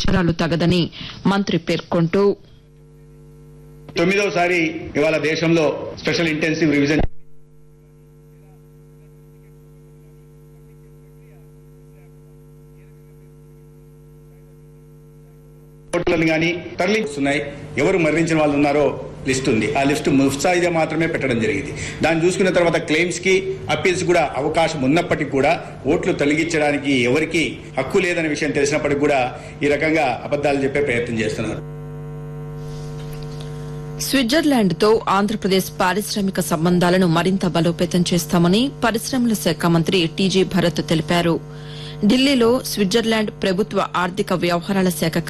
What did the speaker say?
ప్రచారాలు తగదని మంత్రి పేర్కొంటూ తొమ్మిదవసారి ఇవాళ దేశంలో స్పెషల్ ఇంటెన్సివ్ రివిజన్ ఓట్లను కానీ తరలిస్తున్నాయి ఎవరు మరణించిన వాళ్ళు ఉన్నారో లిస్ట్ ఉంది ఆ లిస్ట్ ముఫ్సాయిదా మాత్రమే పెట్టడం జరిగింది దాన్ని చూసుకున్న తర్వాత క్లెయిమ్స్ కి అప్పీల్స్ కూడా అవకాశం ఉన్నప్పటికీ కూడా ఓట్లు తొలగించడానికి ఎవరికి హక్కు లేదనే విషయం తెలిసినప్పటికీ కూడా ఈ రకంగా అబద్ధాలు చెప్పే ప్రయత్నం చేస్తున్నారు స్విట్జర్లాండ్తో ఆంధ్రప్రదేశ్ పారిశ్రామిక సంబంధాలను మరింత బలోపేతం చేస్తామని పరిశ్రమల శాఖ మంత్రి టీజీ భరత్ తెలిపారు ఢిల్లీలో స్విట్జర్లాండ్ ప్రభుత్వ ఆర్థిక వ్యవహారాల శాఖ